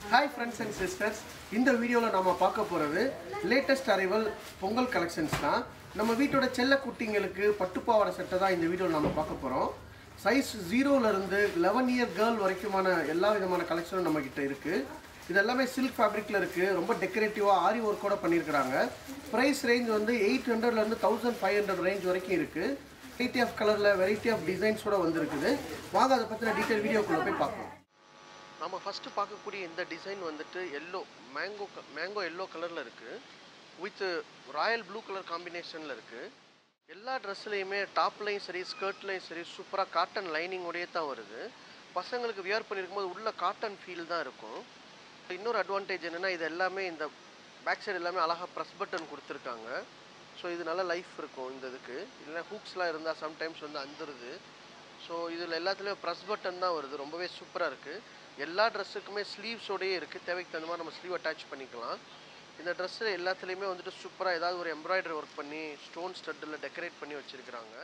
hi friends and sisters இந்த வீடியோவில் நம்ம பார்க்க போகிறது லேட்டஸ்ட் அரைவல் பொங்கல் கலெக்ஷன்ஸ் தான் நம்ம வீட்டோட செல்ல குட்டிங்களுக்கு பட்டுப்பாவாடை சட்டை தான் இந்த வீடியோவில் நம்ம பார்க்க போகிறோம் சைஸ் ஜீரோலேருந்து லெவன் இயர் கேர்ள் வரைக்குமான எல்லா விதமான கலெக்ஷனும் நம்மக்கிட்ட இருக்குது இது எல்லாமே சில்க் ஃபேப்ரிக்கில் இருக்குது ரொம்ப டெக்கரேட்டிவாக ஆரி ஒர்க்கோட பண்ணியிருக்கிறாங்க ப்ரைஸ் ரேஞ்ச் வந்து எயிட் ஹண்ட்ரட்லேருந்து தௌசண்ட் ஃபைவ் ஹண்ட்ரட் ரேஞ்ச் வரைக்கும் இருக்குது வெரைட்டி ஆஃப் கலரில் வெரைட்டி ஆஃப் டிசைன்ஸோட வந்திருக்குது வாங்க அதை பற்றின டீட்டெயில் வீடியோக்குள்ளே போய் பார்க்கலாம் நம்ம ஃபஸ்ட்டு பார்க்கக்கூடிய இந்த டிசைன் வந்துட்டு எல்லோ மேங்கோ மேங்கோ எல்லோ கலரில் இருக்குது வித் ராயல் ப்ளூ கலர் காம்பினேஷனில் இருக்குது எல்லா ட்ரெஸ்லையுமே டாப்லையும் சரி ஸ்கர்ட்லையும் சரி சூப்பராக காட்டன் லைனிங்கோடயே தான் வருது பசங்களுக்கு வியர் பண்ணியிருக்கும்போது உள்ள காட்டன் ஃபீல் தான் இருக்கும் இன்னொரு அட்வான்டேஜ் என்னென்னா இது எல்லாமே இந்த பேக் சைடு எல்லாமே அழகாக ப்ரெஸ் பட்டன் கொடுத்துருக்காங்க ஸோ இது நல்ல லைஃப் இருக்கும் இந்த இதுக்கு இல்லைன்னா ஹூக்ஸ்லாம் இருந்தால் சம்டைம்ஸ் வந்து அந்துருது ஸோ இதில் எல்லாத்துலேயும் ப்ரெஸ் பட்டன் தான் வருது ரொம்பவே சூப்பராக இருக்குது எல்லா ட்ரெஸ்ஸுக்குமே ஸ்லீவ்ஸோடயே இருக்குது தேவைக்கு தகுந்த மாதிரி நம்ம ஸ்லீவ் அட்டாச் பண்ணிக்கலாம் இந்த ட்ரெஸ்ஸில் எல்லாத்துலேயுமே வந்துட்டு சூப்பராக ஏதாவது ஒரு எம்ப்ராய்டரி ஒர்க் பண்ணி ஸ்டோன் ஸ்டட்டில் டெக்கரேட் பண்ணி வச்சுருக்கிறாங்க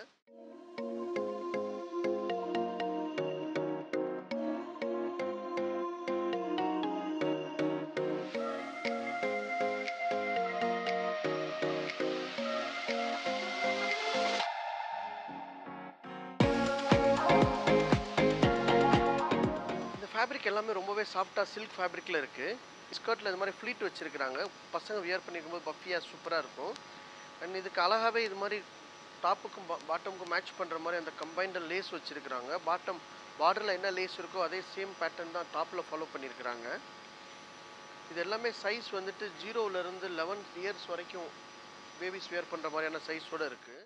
இந்த ஃபேப்ரிக் எல்லாமே ரொம்பவே சாஃப்டாக சில்க் ஃபேப்ரிக்கில் இருக்குது ஸ்கர்ட்டில் இந்த மாதிரி ஃப்ளீட் வச்சுருக்கிறாங்க பசங்க வியர் பண்ணிக்கும்போது பஃபியாக சூப்பராக இருக்கும் அண்ட் இதுக்கு அழகாகவே இது மாதிரி டாப்புக்கும் பாட்டமுக்கும் மேட்ச் பண்ணுற மாதிரி அந்த கம்பைன்டு லேஸ் வச்சுருக்கிறாங்க பாட்டம் பார்டரில் என்ன லேஸ் இருக்கோ அதே சேம் பேட்டர்ன் தான் டாப்பில் ஃபாலோ பண்ணியிருக்கிறாங்க இது எல்லாமே சைஸ் வந்துட்டு ஜீரோவிலேருந்து லெவன் இயர்ஸ் வரைக்கும் பேபிஸ் வியர் பண்ணுற மாதிரியான சைஸோடு இருக்குது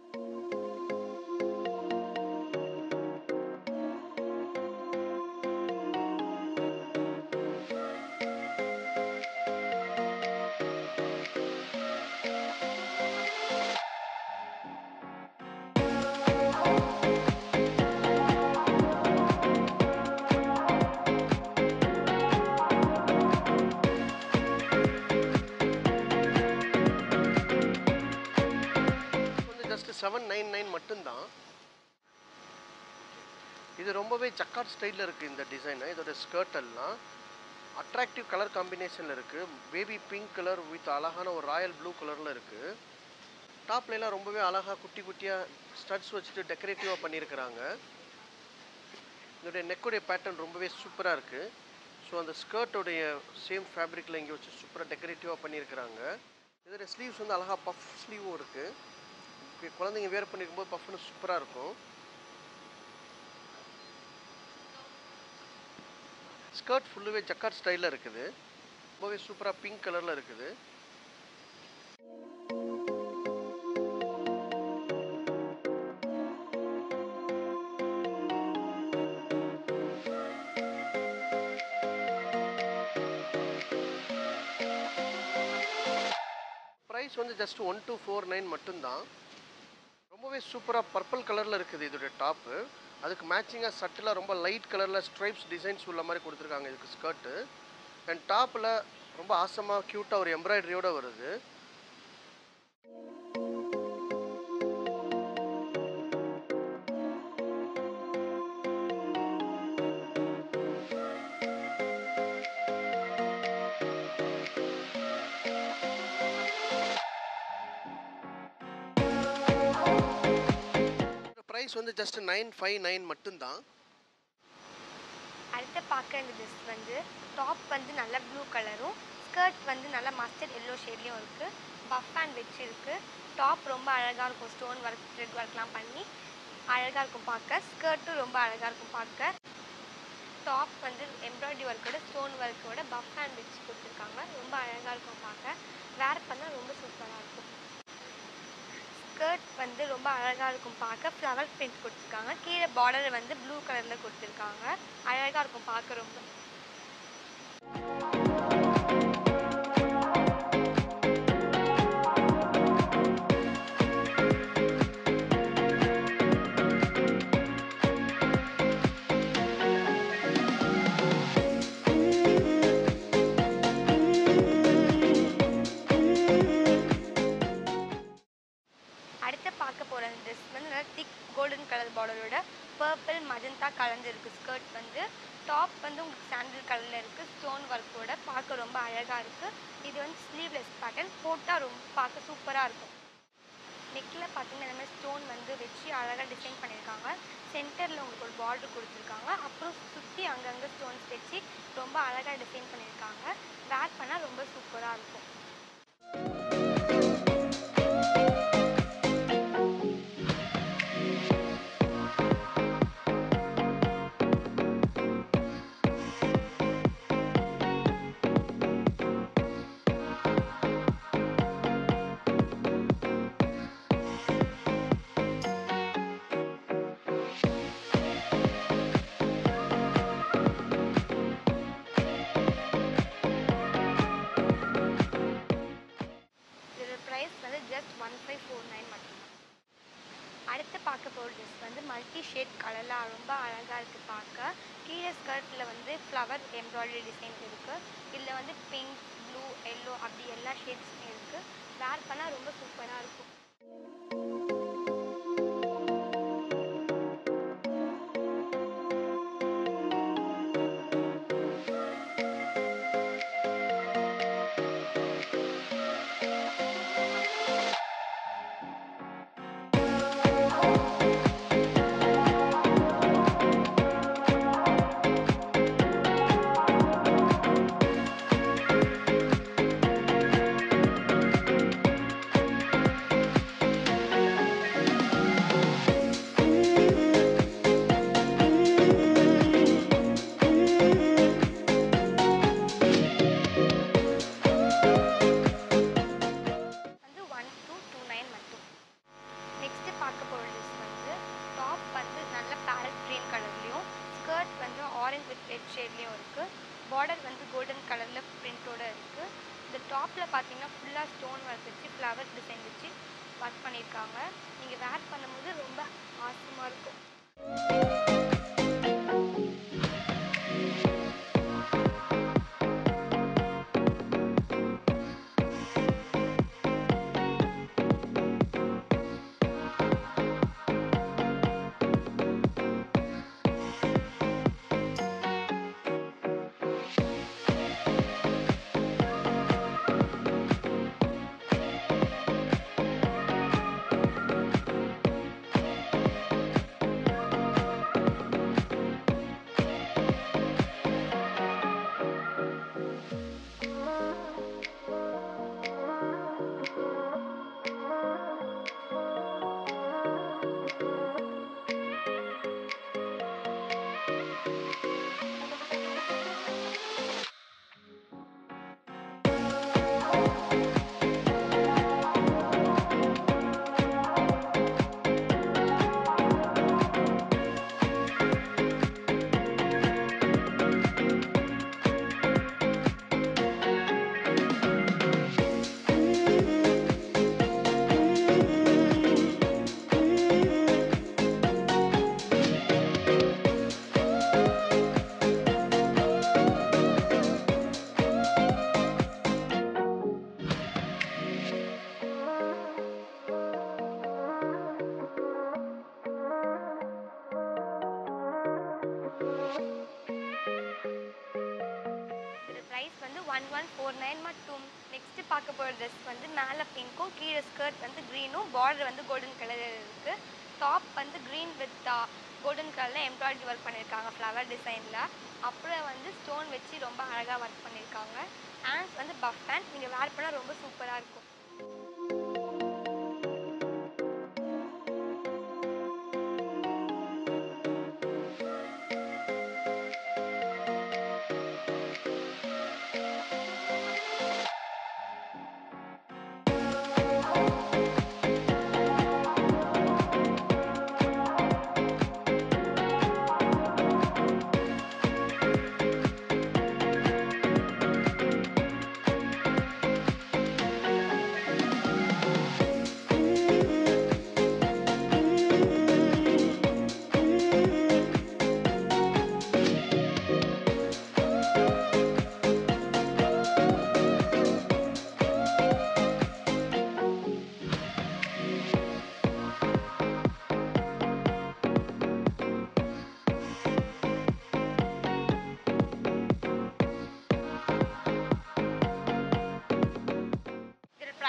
வந்து ஜஸ்ட் செவன் நைன் நைன் மட்டும்தான் இது ரொம்பவே ஜக்கார்ட் ஸ்டைலில் இருக்குது இந்த டிசைனு இதோட ஸ்கர்ட் எல்லாம் அட்ராக்டிவ் கலர் காம்பினேஷனில் இருக்குது பேபி பிங்க் கலர் வித் அழகான ஒரு ராயல் ப்ளூ கலரில் இருக்குது டாப்லலாம் ரொம்பவே அழகாக குட்டி குட்டியாக ஸ்டட்ஸ் வச்சுட்டு டெக்கரேட்டிவாக பண்ணியிருக்கிறாங்க இதோடைய நெக்குடைய பேட்டர்ன் ரொம்பவே சூப்பராக இருக்குது ஸோ அந்த ஸ்கர்ட்டோடைய சேம் ஃபேப்ரிக்கில் இங்கே வச்சு சூப்பராக டெக்கரேட்டிவாக பண்ணியிருக்கிறாங்க இதோட ஸ்லீவ்ஸ் வந்து அழகாக பஃப் ஸ்லீவும் இருக்குது குழந்தைங்க வேர் பண்ணிருக்கும்போது பஃப்னு சூப்பராக இருக்கும் ஸ்கர்ட் ஃபுல்லுவே ஜக்கார்ட் ஸ்டைலில் இருக்குது ரொம்பவே சூப்பராக பிங்க் கலரில் இருக்குது ப்ரைஸ் வந்து just one two four nine மட்டும்தான் ரொம்பவே சூப்பராக பர்பிள் கலரில் இருக்குது இதோடைய டாப்பு அதுக்கு மேட்சிங்காக சட்டிலாக ரொம்ப லைட் கலரில் ஸ்ட்ரைப்ஸ் டிசைன்ஸ் உள்ள மாதிரி கொடுத்துருக்காங்க இதுக்கு ஸ்கர்ட்டு அண்ட் டாப்பில் ரொம்ப ஆசமாக க்யூட்டாக ஒரு எம்ப்ராய்டரியோட வருது ப்ரைஸ் வந்து ஜஸ்ட் நைன் ஃபைவ் நைன் மட்டும்தான் அடுத்து பார்க்க இந்த ட்ரெஸ் வந்து டாப் வந்து நல்ல ப்ளூ கலரும் ஸ்கர்ட் வந்து நல்ல மஸ்டர்ட் எல்லோ ஷேட்லேயும் இருக்குது பஃப் அண்ட் வெச் இருக்குது டாப் ரொம்ப அழகாக இருக்கும் ஸ்டோன் ஒர்க் த்ரெட் ஒர்க்லாம் பண்ணி அழகாக இருக்கும் பார்க்க ஸ்கர்ட்டும் ரொம்ப அழகாக இருக்கும் பார்க்க டாப் வந்து எம்ப்ராய்டரி ஒர்க்கோட ஸ்டோன் ஒர்க்கோட பஃப் அண்ட் வெச் கொடுத்துருக்காங்க ரொம்ப அழகாக இருக்கும் பார்க்க வேர் பண்ணால் ரொம்ப சூப்பராக இருக்கும் ஸ்கர்ட் வந்து ரொம்ப அழகாக இருக்கும் பார்க்க ஃப்ளவர் பிரிண்ட் கொடுத்துருக்காங்க கீழே பார்டர் வந்து ப்ளூ கலரில் கொடுத்துருக்காங்க அழகாக இருக்கும் பார்க்க ரொம்ப அடுத்து பார்க்க போகிற ட்ரெஸ் வந்து நல்லா திக் கோல்டன் கலர் பார்டரோட பர்பிள் மஜந்தா கலந்து இருக்கு ஸ்கர்ட் வந்து டாப் வந்து உங்களுக்கு ஸ்டோன் ஒர்க்கோட பார்க்க ரொம்ப அழகாக இருக்குது இது வந்து ஸ்லீவ்லெஸ் பேட்டர்ன் போட்டால் ரொம்ப பார்க்க சூப்பராக இருக்கும் நெக்கில் பார்த்தீங்கன்னா இந்த மாதிரி ஸ்டோன் வந்து வச்சு அழகாக டிசைன் பண்ணியிருக்காங்க சென்டரில் உங்களுக்கு ஒரு பார்டர் கொடுத்துருக்காங்க அப்புறம் சுற்றி அங்கங்கே ஸ்டோன்ஸ் வச்சு ரொம்ப அழகாக டிசைன் பண்ணியிருக்காங்க வேர் பண்ணால் ரொம்ப சூப்பராக இருக்கும் இதோட ப்ரைஸ் வந்து just one five four nine மட்டும்தான் அடுத்து பார்க்க போகிற ட்ரெஸ் வந்து மல்டி ஷேட் கலரில் ரொம்ப அழகாக இருக்குது பார்க்க கீழே ஸ்கர்ட்டில் வந்து ஃப்ளவர் எம்ப்ராய்டரி டிசைன் இருக்குது இதில் வந்து பிங்க் ப்ளூ எல்லோ அப்படி எல்லா ஷேட்ஸுமே இருக்குது வேர் பண்ணால் ரொம்ப சூப்பராக இருக்கும் வந்து ஒன் டூ டூ நைன் மட்டும் நெக்ஸ்ட்டு பார்க்க போகிற ட்ரெஸ் வந்து டாப் வந்து நல்ல பேரட் க்ரீன் கலர்லேயும் ஸ்கர்ட் வந்து ஆரஞ்ச் வித் ரெட் ஷேட்லேயும் இருக்குது பார்டர் வந்து கோல்டன் கலரில் பிரிண்ட்டோட இருக்குது இந்த டாப்பில் பார்த்தீங்கன்னா ஃபுல்லாக ஸ்டோன் ஒர்க் வச்சு ஃப்ளவர் டிசைன் வச்சு ஒர்க் பண்ணியிருக்காங்க நீங்கள் வேர் பண்ணும்போது ரொம்ப ஆசமாக இருக்கும் இதோட ப்ரைஸ் வந்து ஒன் ஒன் ஃபோர் நைன் மட்டும் நெக்ஸ்ட்டு பார்க்க போகிற ட்ரெஸ் வந்து மேலே பிங்க்கும் கீழே ஸ்கர்ட் வந்து க்ரீனும் பார்டர் வந்து கோல்டன் கலர் இருக்குது டாப் வந்து க்ரீன் வித் கோல்டன் கலரில் எம்ப்ராய்டரி ஒர்க் பண்ணியிருக்காங்க ஃப்ளவர் டிசைனில் அப்புறம் வந்து ஸ்டோன் வச்சு ரொம்ப அழகாக ஒர்க் பண்ணியிருக்காங்க ஹேண்ட்ஸ் வந்து பஃப் ஹேண்ட் நீங்கள் வேர் பண்ணால் ரொம்ப சூப்பராக இருக்கும்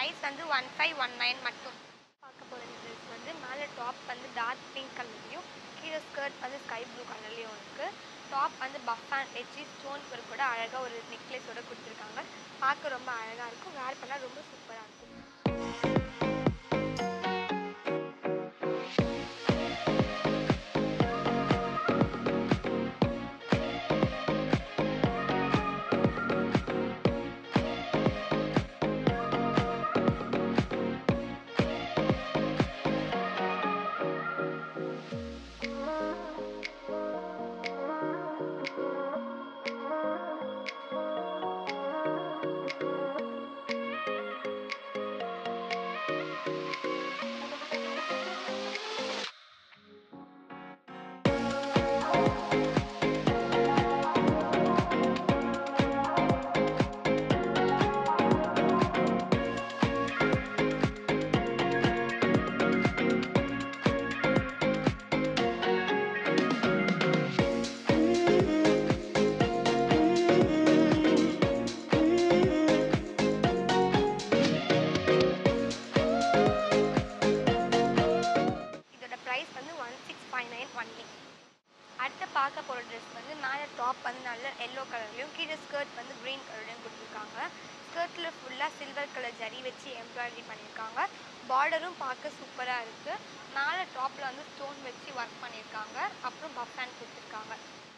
ப்ரைஸ் வந்து ஒன் ஃபைவ் ஒன் நைன் மட்டும் பார்க்க போகிற ட்ரெஸ் வந்து மேலே டாப் வந்து டார்க் பிங்க் கலர்லேயும் கீழே ஸ்கர்ட் வந்து ஸ்கை ப்ளூ கலர்லேயும் இருக்குது டாப் வந்து பஃப் அண்ட் வச்சு ஸ்டோன் ஒர்க் கூட அழகாக ஒரு நெக்லஸோட கொடுத்துருக்காங்க பார்க்க ரொம்ப அழகாக இருக்கும் வேர் பண்ணால் ரொம்ப சூப்பராக இருக்கும் இதோட ப்ரைஸ் வந்து one six five nine only அடுத்து பார்க்க போகிற ட்ரெஸ் வந்து மேலே டாப் வந்து நல்ல எல்லோ கலர்லையும் கீழே ஸ்கர்ட் வந்து க்ரீன் கலர்லையும் கொடுத்துருக்காங்க ஸ்கர்ட்டில் ஃபுல்லாக சில்வர் கலர் ஜரி வச்சு எம்ப்ராய்டரி பண்ணியிருக்காங்க பார்டரும் பார்க்க சூப்பராக இருக்குது மேலே டாப்பில் வந்து ஸ்டோன் வச்சு ஒர்க் பண்ணியிருக்காங்க அப்புறம் பஃப் ஹேண்ட் கொடுத்துருக்காங்க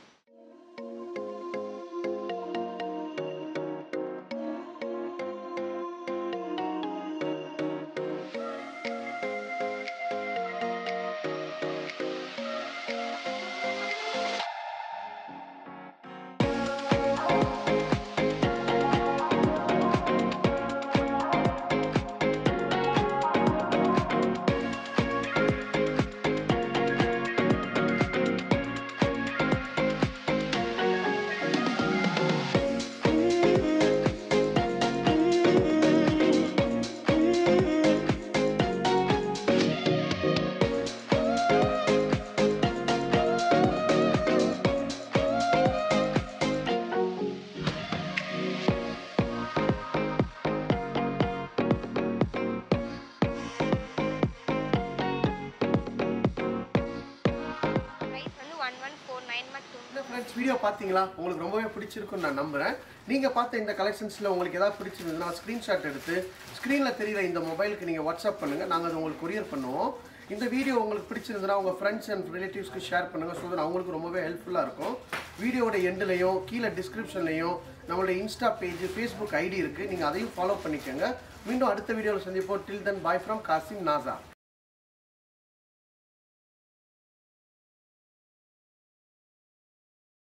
ப்ரைஸ் வந்து ஒன் ஒன் ஃபோர் நைன் மட்டும் என்ன ஃப்ரெண்ட்ஸ் வீடியோ பார்த்தீங்களா உங்களுக்கு ரொம்பவே பிடிச்சிருக்குன்னு நான் நம்புறேன் நீங்கள் பார்த்த இந்த கலெக்ஷன்ஸில் உங்களுக்கு ஏதாவது பிடிச்சிருந்ததுன்னா ஸ்க்ரீன்ஷாட் எடுத்து ஸ்க்ரீனில் தெரியுற இந்த மொபைலுக்கு நீங்கள் வாட்ஸ்அப் பண்ணுங்கள் நாங்கள் அதை உங்களுக்கு கொரியர் பண்ணுவோம் இந்த வீடியோ உங்களுக்கு பிடிச்சிருந்ததுன்னா உங்கள் ஃப்ரெண்ட்ஸ் அண்ட் ரிலேட்டிவ்ஸ்க்கு ஷேர் பண்ணுங்கள் ஸோ that அவங்களுக்கு ரொம்பவே ஹெல்ப்ஃபுல்லாக இருக்கும் வீடியோட எண்ட்லையும் கீழே டிஸ்கிரிப்ஷன்லையும் நம்மளோட இன்ஸ்டா பேஜ் ஃபேஸ்புக் ஐடி இருக்குது நீங்கள் அதையும் ஃபாலோ பண்ணிக்கோங்க மீண்டும் அடுத்த வீடியோவில் சந்திப்போம் till then bye from Kasim NASA